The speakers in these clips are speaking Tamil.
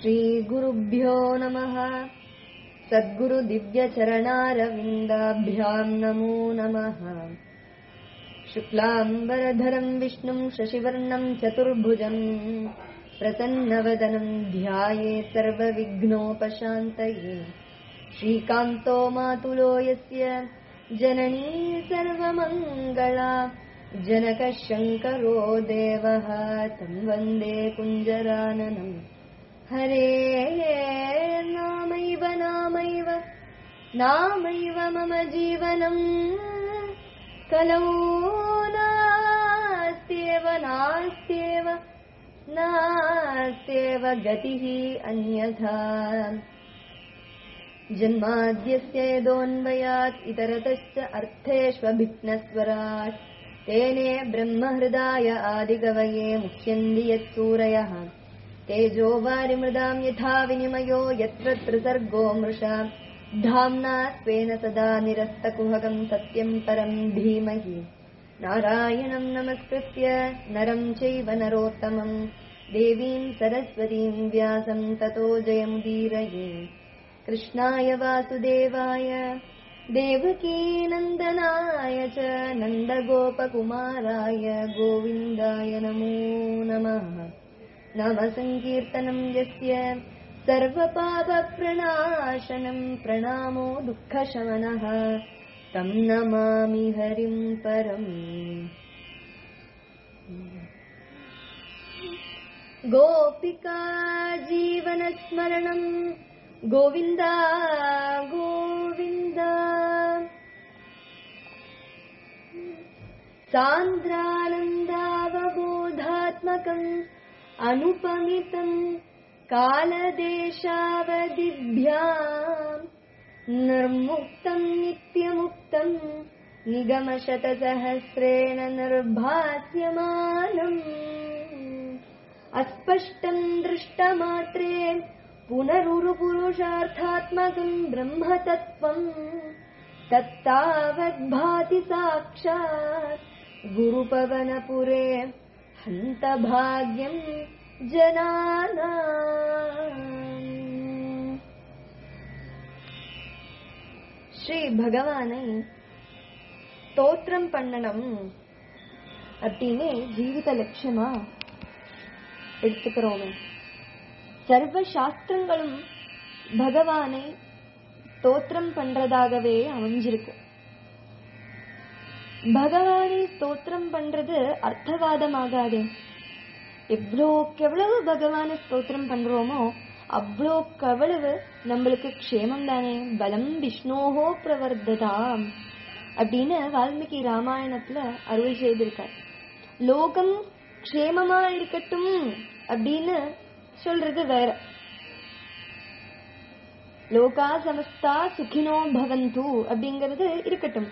श्रीगुरुभ्यो नमः सद्गुरुदिव्यचरणारविन्दाभ्याम् नमो नमः शुक्लाम्बरधरम् विष्णुम् शशिवर्णम् चतुर्भुजम् प्रसन्नवदनम् ध्यायेत् सर्वविघ्नोपशान्तये श्रीकान्तो मातुलो यस्य जननी सर्वमङ्गला जनकः शङ्करो देवः तम् वन्दे कुञ्जराननम् हरे नामैव नामैव नामैव मम जीवनम् कलौ नास्त्येव नास्त्येव नास्त्येव गतिः अन्यथा जन्माद्यस्य यदोऽन्वयात् इतरतश्च अर्थेष्वभिघ्नस्वराट् तेने ब्रह्महृदाय आदिगवये मुह्यन्ति यत्सूरयः तेजो वारिमृदाम् यथा विनिमयो यत्र त्रिसर्गो मृषा धाम्ना स्वेन सदा निरस्तकुहकम् सत्यम् परम् धीमहि नारायणम् नमस्कृत्य नरम् चैव नरोत्तमम् देवीम् सरस्वतीम् व्यासम् ततो जयमुदीरये कृष्णाय वासुदेवाय देवकीनन्दनाय च नन्दगोपकुमाराय गोविन्दाय नमो नमः नामसङ्कीर्तनम् यस्य सर्वपापप्रणाशनम् प्रणामो दुःखशमनः तम् नमामि हरिम् परम् गोपिका जीवनस्मरणम् गोविन्द गोविन्द सान्द्रानन्दावबोधात्मकम् अनुपमितम् कालदेशावधिभ्याम् निर्मुक्तम् नित्यमुक्तम् निगमशतसहस्रेण निर्भास्यमानम् अस्पष्टम् दृष्टमात्रे पुनरुरुपुरुषार्थात्मकम् ब्रह्मतत्त्वम् तत्तावद्भाति साक्षात् गुरुपवनपुरे हन्तभाग्यम् ஜனானாம் ஸ்ரீ பகவானை தோற்றம் பண்ணணும் அப்படின்னு ஜீவித லட்சியமா எடுத்துக்கிறோமே சர்வ சாஸ்திரங்களும் பகவானை தோற்றம் பண்றதாகவே அமைஞ்சிருக்கு பகவானை ஸ்தோத்திரம் பண்றது அர்த்தவாதமாகாதே எவ்வளோக்கு எவ்வளவு பகவான ஸ்தோத்திரம் பண்றோமோ அவ்வளோக்கு அவ்வளவு நம்மளுக்கு க்ஷேமம் தானே பலம் விஷ்ணோஹோ பிரவர்த்ததாம் அப்படின்னு வால்மீகி ராமாயணத்துல அருள் செய்திருக்கார் லோகம் க்ஷேமமா இருக்கட்டும் அப்படின்னு சொல்றது வேற லோகா சமஸ்தா சுகினோ பவந்து அப்படிங்கிறது இருக்கட்டும்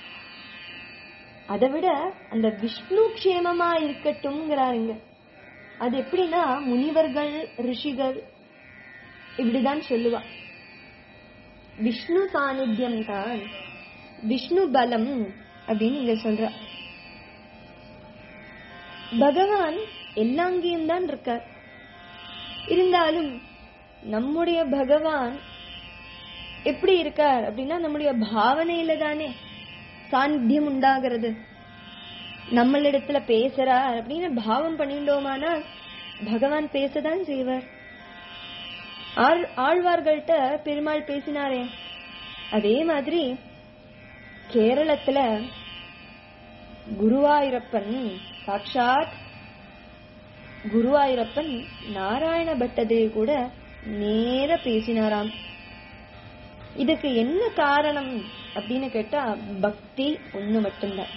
அதை விட அந்த விஷ்ணு க்ஷேமமா இருக்கட்டும்ங்கிறாருங்க அது எப்படின்னா முனிவர்கள் ரிஷிகள் இப்படிதான் சொல்லுவா விஷ்ணு சாநித்தியம் தான் விஷ்ணு பலம் அப்படின்னு இங்க சொல்ற பகவான் எல்லாங்கேயும் தான் இருக்கார் இருந்தாலும் நம்முடைய பகவான் எப்படி இருக்கார் அப்படின்னா நம்முடைய பாவனையில தானே சாநித்தியம் உண்டாகிறது நம்மளிடத்துல பேசுறார் அப்படின்னு பாவம் பண்ணிட்டோமானா பகவான் பேசதான் செய்வார் ஆழ்வார்கள்ட்ட பெருமாள் பேசினாரே அதே மாதிரி கேரளத்துல குருவாயூரப்பன் சாட்சாத் குருவாயூரப்பன் நாராயண பட்டதேவ் கூட நேர பேசினாராம் இதுக்கு என்ன காரணம் அப்படின்னு கேட்டா பக்தி ஒண்ணு மட்டும்தான்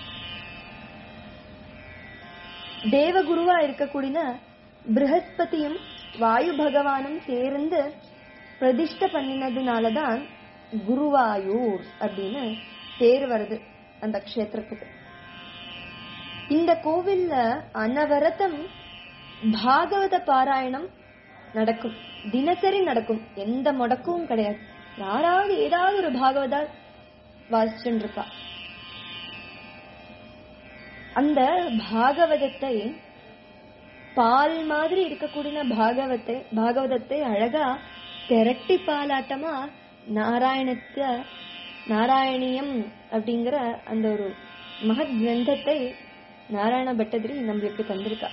தேவகுருவா இருக்கக்கூடிய பிரகஸ்பதியும் வாயு பகவானும் சேர்ந்து பிரதிஷ்ட பண்ணினதுனாலதான் குருவாயூர் அப்படின்னு பேர் வருது அந்த க்ஷேத்திரத்துக்கு இந்த கோவில்ல அனவரதம் பாகவத பாராயணம் நடக்கும் தினசரி நடக்கும் எந்த முடக்கும் கிடையாது யாராவது ஏதாவது ஒரு பாகவதா வாசிச்சுட்டு இருப்பா அந்த பாகவதத்தை பால் மாதிரி இருக்கக்கூடிய பாகவத்தை பாகவதத்தை அழகா திரட்டி பாலாட்டமா நாராயணத்தை நாராயணியம் அப்படிங்கிற அந்த ஒரு மகத் கிரந்தத்தை நாராயண பட்டதிரி நம்மளுக்கு தந்திருக்கா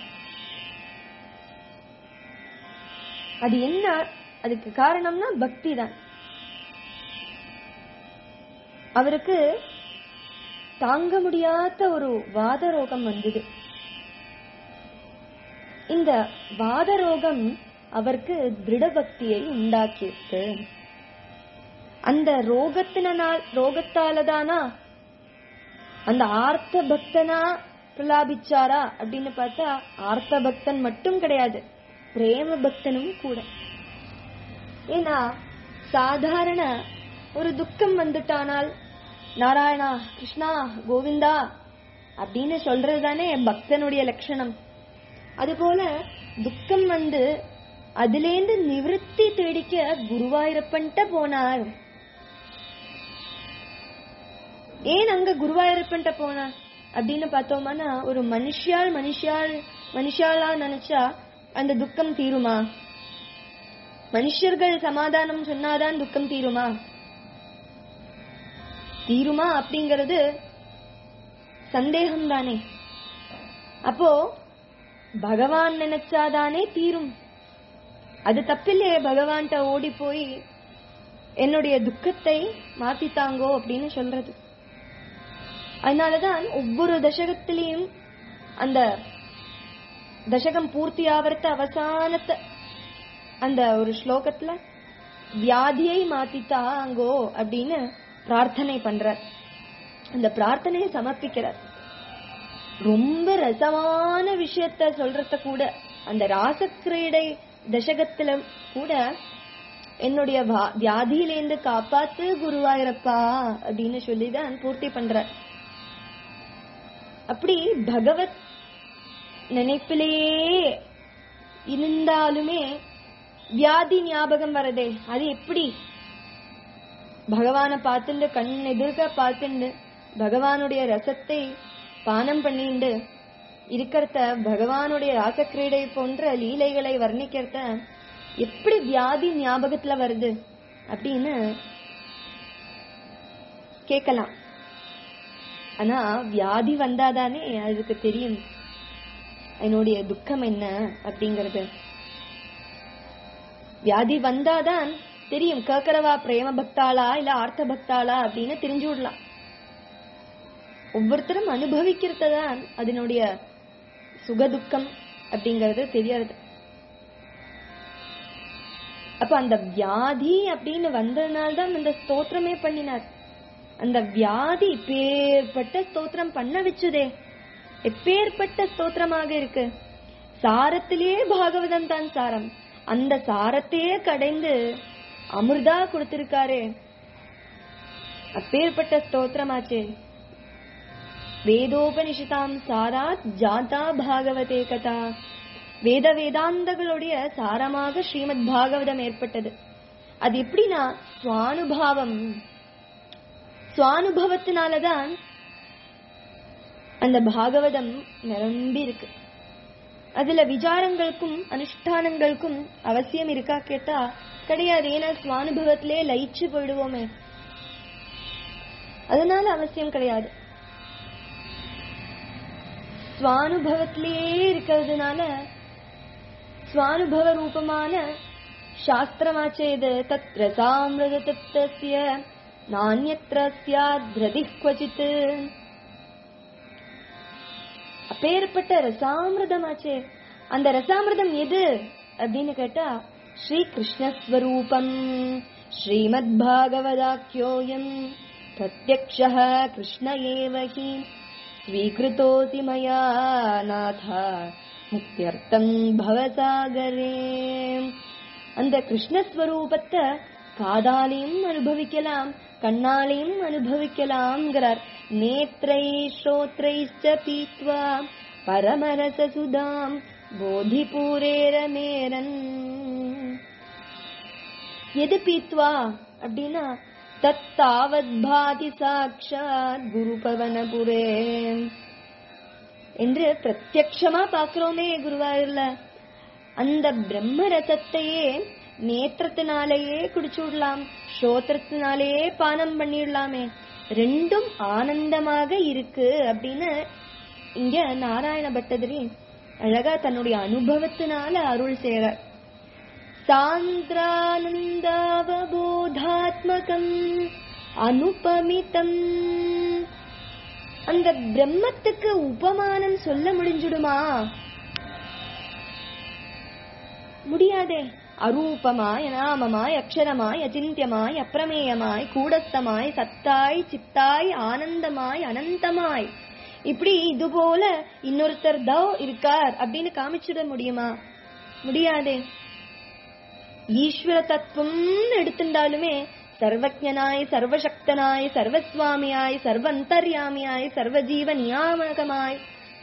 அது என்ன அதுக்கு காரணம்னா பக்தி தான் அவருக்கு தாங்க முடியாத ஒரு வாத ரோகம் வந்தது இந்த வாத ரோகம் அவருக்கு திருட பக்தியை உண்டாக்கியிருக்கு அந்த ரோகத்தினால் ரோகத்தாலதானா அந்த ஆர்த்த பக்தனா பிரலாபிச்சாரா அப்படின்னு பார்த்தா ஆர்த்த பக்தன் மட்டும் கிடையாது பிரேம பக்தனும் கூட ஏன்னா சாதாரண ஒரு துக்கம் வந்துட்டானால் நாராயணா கிருஷ்ணா கோவிந்தா அப்படின்னு சொல்றது தானே பக்தனுடைய லட்சணம் அதுபோல துக்கம் வந்து அதிலேந்து நிவிருத்தி தேடிக்க குருவாயூரப்பன்ட்ட போனார் ஏன் அங்க குருவாயூரப்பன்ட்ட போனார் அப்படின்னு பார்த்தோம்னா ஒரு மனுஷியால் மனுஷியால் மனுஷாலா நினைச்சா அந்த துக்கம் தீருமா மனுஷர்கள் சமாதானம் சொன்னாதான் துக்கம் தீருமா தீருமா அப்படிங்கிறது சந்தேகம் தானே அப்போ பகவான் நினைச்சாதானே தீரும் அது தப்பில்லையே பகவான்கிட்ட ஓடி போய் என்னுடைய துக்கத்தை மாத்தித்தாங்கோ அப்படின்னு சொல்றது அதனாலதான் ஒவ்வொரு தசகத்திலையும் அந்த தசகம் பூர்த்தி ஆவறத அவசானத்தை அந்த ஒரு ஸ்லோகத்துல வியாதியை மாத்தித்தாங்கோ அப்படின்னு பிரார்த்தனை பண்றார் அந்த பிரார்த்தனையை சமர்ப்பிக்கிறார் ரொம்ப ரசமான விஷயத்த சொல்றத கூட அந்த ராசக்கிரீடை தசகத்துல கூட என்னுடைய வா- வியாதியிலேந்து காப்பாத்து குருவாயிரப்பா அப்படின்னு சொல்லிதான் பூர்த்தி பண்றார் அப்படி பகவத் நினைப்பிலேயே இருந்தாலுமே வியாதி ஞாபகம் வரதே அது எப்படி பகவான பார்த்துண்டு கண் எதிர்க்க பார்த்துண்டு பகவானுடைய ரசத்தை பானம் பண்ணிண்டு இருக்கிறத பகவானுடைய ராசக்கிரீடை போன்ற லீலைகளை வர்ணிக்கிறத எப்படி வியாதி ஞாபகத்துல வருது அப்படின்னு கேட்கலாம் ஆனா வியாதி வந்தாதானே அதுக்கு தெரியும் என்னுடைய துக்கம் என்ன அப்படிங்கறது வியாதி வந்தாதான் தெரியும் கேக்கறவா பிரேம பக்தாளா இல்ல ஆர்த்த பக்தாளா அப்படின்னு தெரிஞ்சு விடலாம் ஒவ்வொருத்தரும் அனுபவிக்கிறது தான் அதனுடைய சுகதுக்கம் அப்படிங்கறது தெரியறது அப்ப அந்த வியாதி அப்படின்னு வந்ததுனால்தான் அந்த ஸ்தோத்திரமே பண்ணினார் அந்த வியாதி இப்பேற்பட்ட ஸ்தோத்திரம் பண்ண வச்சுதே எப்பேற்பட்ட ஸ்தோத்திரமாக இருக்கு சாரத்திலேயே பாகவதம் தான் சாரம் அந்த சாரத்தையே கடைந்து அமிர்தா கொடுத்திருக்காரே அப்பேற்பட்ட ஸ்தோத்திரமாச்சே வேதோபனிஷதாம் சாராத் ஜாதா பாகவதே கதா வேத வேதாந்தங்களுடைய சாரமாக ஸ்ரீமத் பாகவதம் ஏற்பட்டது அது எப்படின்னா சுவானுபாவம் சுவானுபவத்தினாலதான் அந்த பாகவதம் நிரம்பி இருக்கு அதுல விசாரங்களுக்கும் அனுஷ்டானங்களுக்கும் அவசியம் இருக்கா கேட்டா கிடையாது ஏன்னா சுவானுபவத்திலே லயிச்சு போயிடுவோமே அதனால அவசியம் கிடையாது சுவானுபவத்திலேயே இருக்கிறதுனால சுவானுபவ ரூபமான சாஸ்திரமாச்சே இது தத்ர சாமிரத தத்தஸ்ய நானியத்ர ஸ்யாத்ரதி குவச்சித் அப்பேற்பட்ட ரசாமிரதமாச்சே அந்த ரசாமிரதம் எது அப்படின்னு கேட்டா ஸ்ரீ கிருஷ்ணஸ்வரூபம் ஸ்ரீமத் பாகவதாக்கியோயம் பிரத்யக்ஷः கிருஷ்ண ஏவ ஹி ஸ்வீகிருதோசி மயா நாத முக்தியர்த்தம் பவசாகரே அந்த கிருஷ்ணஸ்வரூபத்தை காதாலையும் அனுபவிக்கலாம் கண்ணாலையும் அனுபவிக்கலாம்ங்கிறார் நேத்ரை ஸ்ரோத்ரைச்ச பீத்வா பரமரச சுதாம் போதிபூரேரமேரன் எது பீத்வா அப்படின்னா தத்தாவத் பாதி சாட்சாத் குரு பவனபுரே என்று பிரத்யக்ஷமா பாக்குறோமே குருவாயூர்ல அந்த பிரம்ம ரசத்தையே நேத்திரத்தினாலேயே குடிச்சு விடலாம் ஸ்ரோத்திரத்தினாலேயே பானம் பண்ணிடலாமே ரெண்டும் ஆனந்தமாக இருக்கு அப்படின்னு இங்க நாராயண பட்டதிரி அழகா தன்னுடைய அனுபவத்தினால அருள் செய்றார் சாந்திரானந்தாவபோதாத்மகம் அனுபமிதம் அந்த பிரம்மத்துக்கு உபமானம் சொல்ல முடிஞ்சுடுமா முடியாதே அரூபமாய் அநாமமாய் அக்ஷரமாய் அச்சிந்தியமாய் அப்பிரமேயமாய் கூடஸ்தமாய் சத்தாய் சித்தாய் ஆனந்தமாய் அனந்தமாய் இப்படி இது போல இன்னொருத்தர் தோ இருக்கார் அப்படின்னு காமிச்சிட முடியுமா முடியாதே ஈஸ்வர தத்துவம் எடுத்துட்டாலுமே சர்வஜனாய் சர்வசக்தனாய் சர்வஸ்வாமியாய் சர்வந்தர்யாமியாய் சர்வஜீவ நியாமகமாய்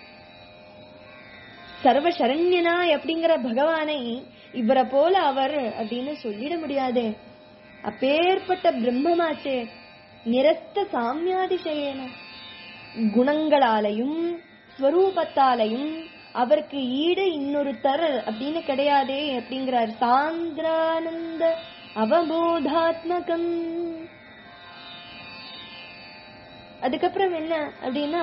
சர்வசரண்யனாய் அப்படிங்கிற பகவானை இவரை போல அவர் அப்படின்னு சொல்லிட முடியாதே அப்பேற்பட்ட பிரம்மமாச்சே நிரஸ்த சாமியாதிசயேன குணங்களாலையும் ஸ்வரூபத்தாலையும் அவருக்கு ஈடு இன்னொருத்தர் அப்படின்னு கிடையாதே அப்படிங்கிறார் சாந்திரானந்த அவபோதாத்மகம் அதுக்கப்புறம் என்ன அப்படின்னா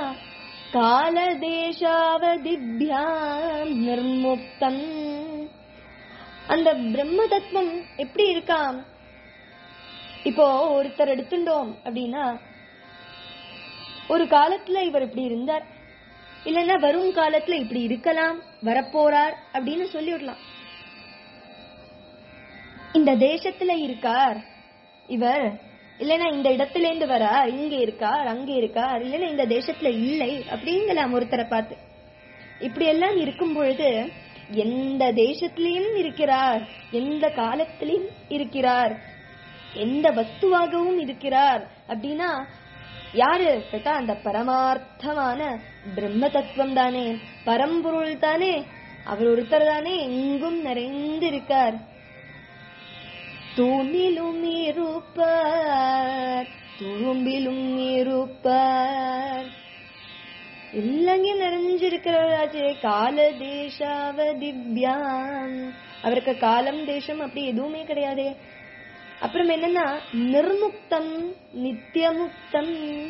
காலதேசாவதிபியாம் நிர்முக்தம் அந்த பிரம்ம தத்துவம் எப்படி இருக்காம் இப்போ ஒருத்தர் எடுத்துட்டோம் அப்படின்னா ஒரு காலத்துல இவர் இப்படி இருந்தார் இல்லைன்னா வரும் காலத்துல இப்படி இருக்கலாம் வரப்போறார் அப்படின்னு சொல்லிவிடலாம் இந்த தேசத்துல இருக்கார் இவர் இல்லைன்னா இந்த இடத்துல இருந்து வரார் இங்க இருக்கார் அங்க இருக்கார் இல்லைன்னா இந்த தேசத்துல இல்லை அப்படிங்கலாம் ஒருத்தரை பார்த்து இப்படி எல்லாம் இருக்கும் பொழுது எந்த தேசத்திலையும் இருக்கிறார் எந்த காலத்திலையும் இருக்கிறார் எந்த வஸ்துவாகவும் இருக்கிறார் அப்படின்னா யாரு கேட்டா அந்த பரமார்த்தமான பிரம்ம தத்துவம் தானே பரம்பொருள் தானே அவர் ஒருத்தர் தானே எங்கும் நிறைந்து இருக்கார் தூணிலும் இருப்பார் துரும்பிலும் இருப்பார் எல்லங்கையும் நிறைஞ்சிருக்கிறவராச்சே கால தேசாவ திவ்யாம் அவருக்கு காலம் தேசம் அப்படி எதுவுமே கிடையாதே அப்புறம் என்னன்னா நிர்முக்தம் நித்தியமுக்தம்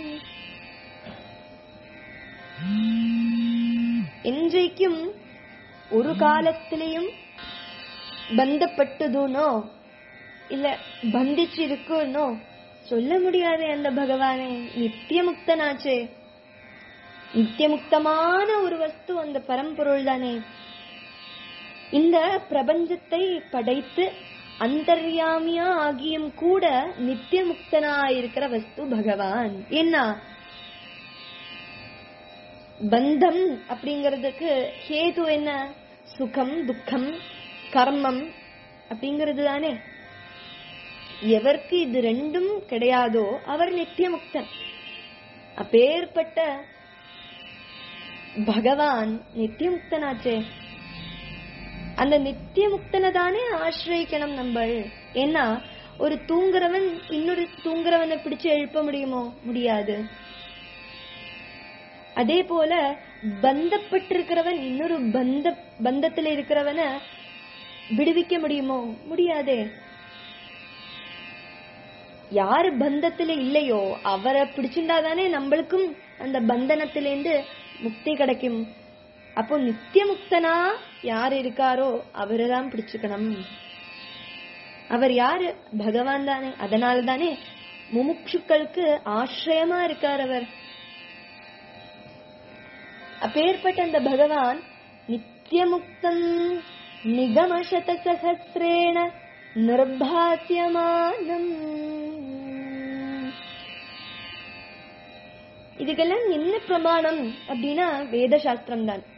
என்றைக்கும் ஒரு காலத்திலையும் பந்தப்பட்டதுனோ இல்ல பந்திச்சு இருக்குன்னோ சொல்ல முடியாதே அந்த பகவானே நித்தியமுக்தனாச்சே நித்தியமுக்தமான ஒரு வஸ்து அந்த பரம்பொருள் தானே இந்த பிரபஞ்சத்தை படைத்து அந்தர்யாமியா ஆகியும் கூட நித்தியமுக்தனா இருக்கிற வஸ்து பகவான் என்ன பந்தம் அப்படிங்கிறதுக்கு ஹேது என்ன சுகம் துக்கம் கர்மம் அப்படிங்கிறது தானே எவருக்கு இது ரெண்டும் கிடையாதோ அவர் நித்தியமுக்தன் அப்பேற்பட்ட பகவான் நித்தியமுக்தனாச்சே அந்த நித்தியமுக்தனை தானே ஆசிரியக்கணும் நம்ம ஏன்னா ஒரு தூங்குறவன் இன்னொரு தூங்குறவனை பிடிச்சு எழுப்ப முடியுமோ முடியாது அதே போல பந்தப்பட்டிருக்கிறவன் இன்னொரு பந்த பந்தத்துல இருக்கிறவனை விடுவிக்க முடியுமோ முடியாதே யாரு பந்தத்துல இல்லையோ அவரை பிடிச்சிருந்தாதானே நம்மளுக்கும் அந்த பந்தனத்திலேருந்து முக்தி கிடைக்கும் அப்போ நித்தியமுக்தனா யார் இருக்காரோ அவரை தான் பிடிச்சுக்கணும் அவர் யாரு பகவான் தானே அதனால தானே முமுட்சுக்களுக்கு ஆசிரியமா இருக்கார் அவர் அப்பேற்பட்ட அந்த பகவான் நித்தியமுக்தம் நிகமசத சகசிரேண நிர்பாத்தியமானம் இதுக்கெல்லாம் என்ன பிரமாணம் அப்படின்னா வேத சாஸ்திரம் தான்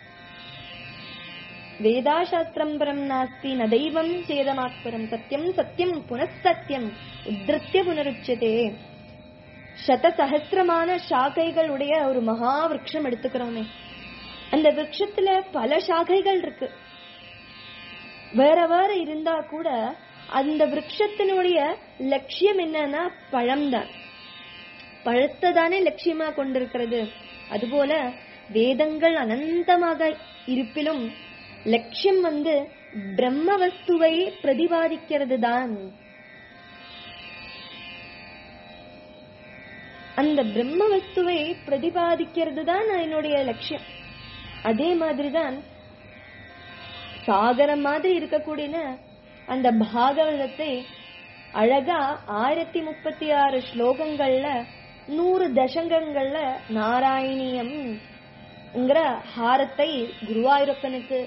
வேதாசாஸ்திரம் பரம் நாஸ்தி ந தெய்வம் சேதமாத்பரம் சத்தியம் சத்தியம் புனசத்தியம் உத்ருத்திய புனருச்சதே சத சகசிரமான சாக்கைகளுடைய ஒரு மகா விரக்ஷம் எடுத்துக்கிறோமே அந்த விரக்ஷத்துல பல சாக்கைகள் இருக்கு வேற வேற இருந்தா கூட அந்த விரக்ஷத்தினுடைய லட்சியம் என்னன்னா பழம்தான் பழத்தை தானே லட்சியமா கொண்டிருக்கிறது அதுபோல வேதங்கள் அனந்தமாக இருப்பிலும் லட்சியம் வந்து பிரம்ம வஸ்துவை பிரதிபாதிக்கிறது தான் அந்த பிரம்ம வஸ்துவை பிரதிபாதிக்கிறது தான் என்னுடைய லட்சியம் அதே மாதிரிதான் சாகரம் மாதிரி இருக்கக்கூடிய அந்த பாகவதத்தை அழகா ஆயிரத்தி முப்பத்தி ஆறு ஸ்லோகங்கள்ல நூறு தசங்கங்கள்ல நாராயணியம் ஹாரத்தை குருவாயூரப்பனுக்கு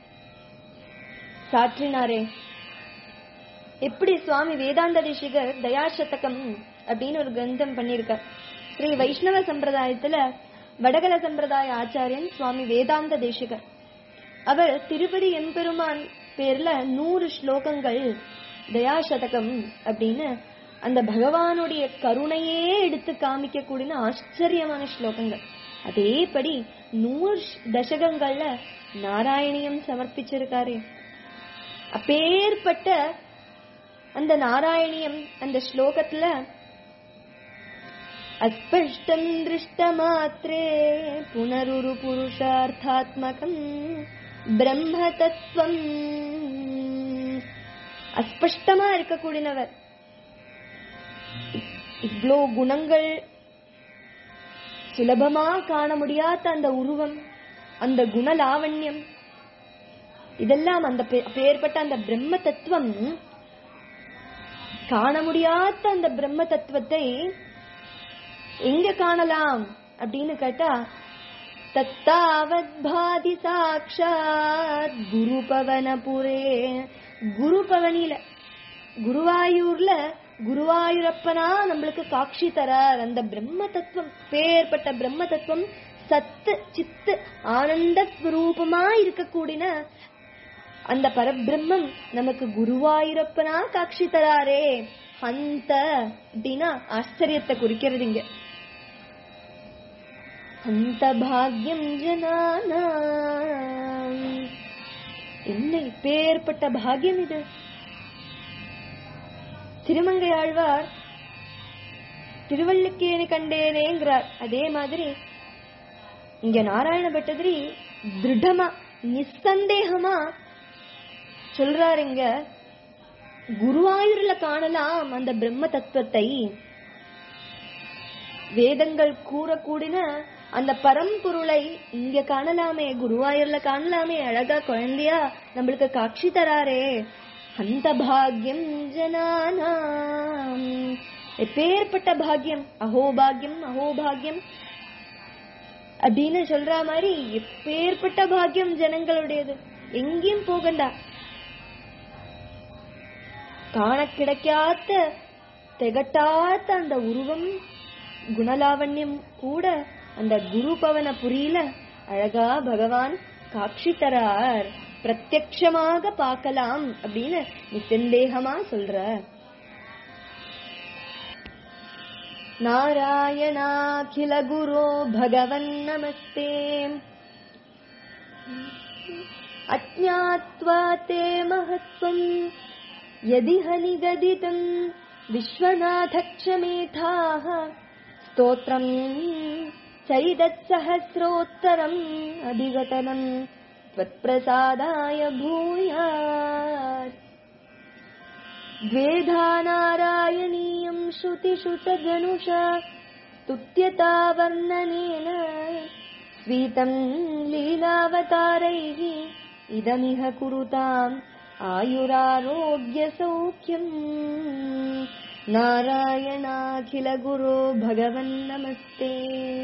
சாற்றினாரே எப்படி சுவாமி வேதாந்த தேசிகர் தயாசதகம் அப்படின்னு ஒரு கிரந்தம் பண்ணிருக்கார் ஸ்ரீ வைஷ்ணவ சம்பிரதாயத்துல வடகல சம்பிரதாய ஆச்சாரியன் சுவாமி வேதாந்த தேசிகர் அவர் திருப்பதி எம்பெருமான் பேர்ல நூறு ஸ்லோகங்கள் தயாசதகம் அப்படின்னு அந்த பகவானுடைய கருணையே எடுத்து காமிக்கக்கூடிய ஆச்சரியமான ஸ்லோகங்கள் அதேபடி நூறு தசகங்கள்ல நாராயணியம் சமர்ப்பிச்சிருக்காரு அப்பேற்பட்ட அந்த நாராயணியம் அந்த ஸ்லோகத்துல அஸ்பஷ்டம் திருஷ்டமாத்திரே புனருரு புருஷார்த்தாத்மகம் பிரம்ம தத்துவம் அஸ்பஷ்டமா இருக்கக்கூடியவர் இவ்வளோ குணங்கள் சுலபமா காண முடியாத அந்த உருவம் அந்த குணலாவண்யம் இதெல்லாம் அந்த பெயர்பட்ட அந்த பிரம்ம தத்துவம் காண முடியாத அந்த பிரம்ம தத்துவத்தை எங்க காணலாம் அப்படின்னு கேட்டா தத்தாவத் பாதி சாட்சாத் குரு பவனபுரே குரு பவனில குருவாயூர்ல குருவாயூரப்பனா நம்மளுக்கு காட்சி தரார் அந்த பிரம்ம தத்துவம் பேர்பட்ட பிரம்ம தத்துவம் சத்து சித்து ஆனந்த ஸ்வரூபமா இருக்கக்கூடிய அந்த பரபிரம்மம் நமக்கு குருவாயூரப்பனா காட்சி தராரே அந்த அப்படின்னா ஆச்சரியத்தை குறிக்கிறது இங்க அந்த பாக்யம் ஜனானா என்ன இப்பேற்பட்ட பாகியம் இது திருமங்கை ஆழ்வார் திருவள்ளுக்கேணி கண்டேனேங்கிறார் அதே மாதிரி இங்க நாராயண பட்டதிரி திருடமா நிசந்தேகமா சொல்றாரு இங்க குருவாயூர்ல காணலாம் அந்த பிரம்ம தத்துவத்தை வேதங்கள் கூறக்கூடின அந்த பரம்பொருளை இங்க காணலாமே குருவாயூர்ல காணலாமே அழகா குழந்தையா நம்மளுக்கு காட்சி தராரே அந்த பாக்யம் ஜனானாம் எப்பேற்பட்ட பாக்யம் அஹோ பாக்யம் அஹோ பாக்யம் அப்படின்னு சொல்ற மாதிரி எப்பேற்பட்ட பாக்யம் ஜனங்களுடையது எங்கேயும் போகண்டா காண கிடைக்காத திகட்டாத அந்த உருவம் குணலாவண்யம் கூட அந்த குரு பவன புரியில அழகா பகவான் காட்சி தரார் பிரத்யக்ஷமாக பார்க்கலாம் அப்படின்னு நிசந்தேகமா சொல்ற நாராயணாகில குரு பகவன் நமஸ்தே अज्ञात्वा ते महत्त्वम् यदिह निगदितम् विश्वनाथक्षमेधाः स्तोत्रम् चैदत्सहस्रोत्तरम् अधिगतनम् त्वत्प्रसादाय भूयात् द्वेधा नारायणीयम् श्रुतिषु च जनुषा स्तुत्यतावर्णनेन स्वीतम् लीलावतारैः इदमिह कुरुताम् आयुरारोग्यसौख्यम् नारायणाखिलगुरो भगवन् नमस्ते